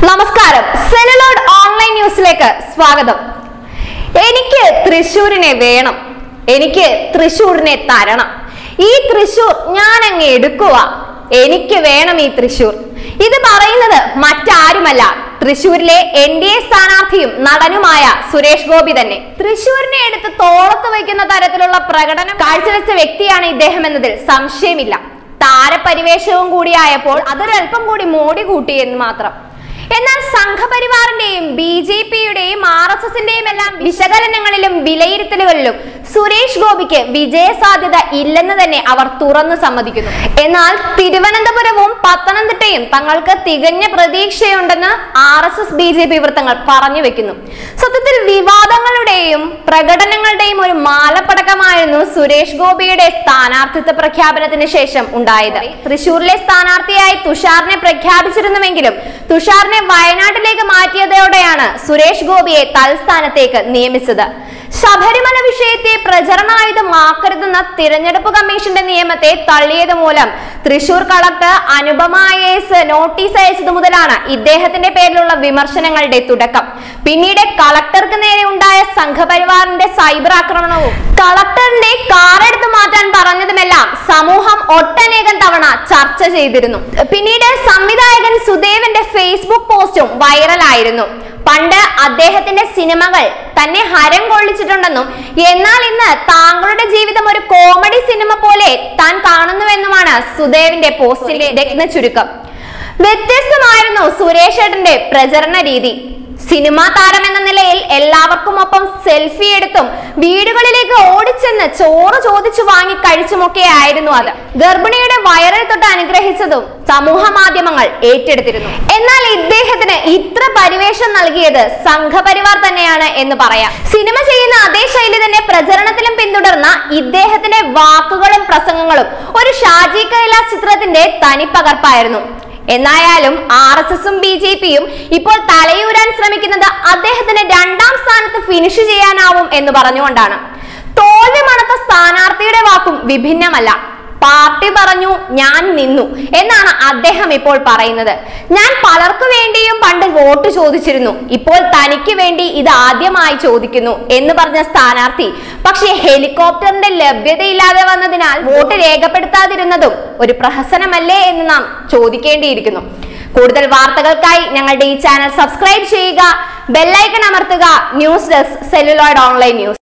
നമസ്കാരം സെലുലോഡ് ഓൺലൈൻ ന്യൂസിലേക്ക് സ്വാഗതം എനിക്ക് തൃശൂരിനെ വേണം എനിക്ക് തൃശൂരിനെ തരണം ഈ തൃശൂർ ഞാൻ അങ്ങ് എടുക്കുക എനിക്ക് വേണം ഈ തൃശൂർ ഇത് പറയുന്നത് മറ്റാരുമല്ല തൃശൂരിലെ എൻ ഡി എ സ്ഥാനാർത്ഥിയും നടനുമായ സുരേഷ് ഗോപി തന്നെ തൃശൂരിനെ എടുത്ത് തോളത്ത് വയ്ക്കുന്ന തരത്തിലുള്ള പ്രകടനം കാഴ്ചവെച്ച വ്യക്തിയാണ് ഇദ്ദേഹം എന്നതിൽ സംശയമില്ല താരപരിവേഷവും കൂടിയായപ്പോൾ അതൊരല്പം കൂടി മോടി കൂട്ടി എന്ന് മാത്രം എന്നാൽ സംഘപരിവാറിന്റെയും ബി ജെ പിയുടെയും ആർ എസ് എസിന്റെയും എല്ലാം വിശകലനങ്ങളിലും വിലയിരുത്തലുകളിലും സുരേഷ് ഗോപിക്ക് വിജയസാധ്യത ഇല്ലെന്ന് തന്നെ അവർ തുറന്നു സമ്മതിക്കുന്നു എന്നാൽ തിരുവനന്തപുരവും പത്തനംതിട്ടയും തങ്ങൾക്ക് തികഞ്ഞ പ്രതീക്ഷയുണ്ടെന്ന് R S S B J P വൃത്തങ്ങൾ പറഞ്ഞു വെക്കുന്നു സത്യത്തിൽ വിവാദങ്ങളുടെയും പ്രകടനങ്ങളുടെയും ഒരു മാലപ്പടക്കമായിരുന്നു സുരേഷ് ഗോപിയുടെ സ്ഥാനാർത്ഥിത്വ പ്രഖ്യാപനത്തിന് ശേഷം ഉണ്ടായത് തൃശൂരിലെ സ്ഥാനാർത്ഥിയായി തുഷാറിനെ പ്രഖ്യാപിച്ചിരുന്നുവെങ്കിലും തുഷാറിനെ വയനാട്ടിലേക്ക് മാറ്റിയതോടെയാണ് സുരേഷ് ഗോപിയെ തൽസ്ഥാനത്തേക്ക് നിയമിച്ചത് ശബരിമല വിഷയത്തെ പ്രചരണായുധമാക്കരുതെന്ന തിരഞ്ഞെടുപ്പ് കമ്മീഷന്റെ നിയമത്തെ തള്ളിയത് മൂലം Thrissur collector Anupama I S notice അയച്ചത് മുതലാണ് ഇദ്ദേഹത്തിന്റെ പേരിലുള്ള വിമർശനങ്ങളുടെ തുടക്കം പിന്നീട് കളക്ടർക്ക് നേരെ ഉണ്ടായ സംഘപരിവാറിന്റെ സൈബർ ആക്രമണവും കളക്ടറിന്റെ കാറെടുത്ത് മാറ്റാൻ പറഞ്ഞതുമെല്ലാം സമൂഹം ഒട്ടനേകം തവണ ചർച്ച ചെയ്തിരുന്നു പിന്നീട് സംവിധായകൻ സുദേവന്റെ ഫേസ്ബുക്ക് പോസ്റ്റും വൈറലായിരുന്നു പണ്ട് അദ്ദേഹത്തിന്റെ സിനിമകൾ തന്നെ ഹരം കൊള്ളിച്ചിട്ടുണ്ടെന്നും എന്നാൽ ഇന്ന് താങ്കളുടെ ജീവിതം ഒരു കോമഡി സിനിമ പോലെ താൻ കാണുന്നുവെന്നുമാണ് സുദേവിന്റെ പോസ്റ്റിലെ രത്ന ചുരുക്കം വ്യത്യസ്തമായിരുന്നു സുരേഷ് ഏട്ടന്റെ പ്രചരണ രീതി സിനിമാ താരം എന്ന നിലയിൽ എല്ലാവർക്കും ഒപ്പം സെൽഫി എടുത്തും വീടുകളിലേക്ക് ഓടിച്ചെന്ന് ചോറ് ചോദിച്ചു വാങ്ങി കഴിച്ചുമൊക്കെ ആയിരുന്നു അത് ഗർഭിണിയുടെ വയറിൽ തൊട്ട് അനുഗ്രഹിച്ചതും സമൂഹ മാധ്യമങ്ങൾ ഏറ്റെടുത്തിരുന്നു എന്നാൽ ഇദ്ദേഹത്തിന് ഇത്ര പരിവേഷം നൽകിയത് സംഘപരിവാർ തന്നെയാണ് എന്ന് പറയാം സിനിമ ചെയ്യുന്ന അതേ ശൈലി തന്നെ പ്രചരണത്തിലും പിന്തുടർന്ന ഇദ്ദേഹത്തിന്റെ വാക്കുകളും പ്രസംഗങ്ങളും ഒരു ഷാജി കൈലാസ് ചിത്രത്തിന്റെ തനിപ്പകർപ്പായിരുന്നു എന്നായാലും ആർ എസ് എസും ബി ജെ പിയും ഇപ്പോൾ തലയൂരാൻ ശ്രമിക്കുന്നത് അദ്ദേഹത്തിന് രണ്ടാം സ്ഥാനത്ത് ഫിനിഷ് ചെയ്യാനാവും എന്ന് പറഞ്ഞുകൊണ്ടാണ് തോൽവി മണത്ത സ്ഥാനാർത്ഥിയുടെ വാക്കും വിഭിന്നമല്ല പാർട്ടി പറഞ്ഞു ഞാൻ നിന്നു എന്നാണ് അദ്ദേഹം ഇപ്പോൾ പറയുന്നത് ഞാൻ പലർക്കു വേണ്ടിയും പണ്ട് വോട്ട് ചോദിച്ചിരുന്നു ഇപ്പോൾ തനിക്ക് വേണ്ടി ഇത് ആദ്യമായി ചോദിക്കുന്നു എന്ന് പറഞ്ഞ സ്ഥാനാർത്ഥി പക്ഷേ ഹെലികോപ്റ്ററിന്റെ ലഭ്യതയില്ലാതെ വന്നതിനാൽ വോട്ട് രേഖപ്പെടുത്താതിരുന്നതും ഒരു പ്രഹസനമല്ലേ എന്ന് നാം ചോദിക്കേണ്ടിയിരിക്കുന്നു കൂടുതൽ വാർത്തകൾക്കായി ഞങ്ങളുടെ ഈ ചാനൽ സബ്സ്ക്രൈബ് ചെയ്യുക ബെല്ലൈക്കൺ അമർത്തുക news desk celluloid online news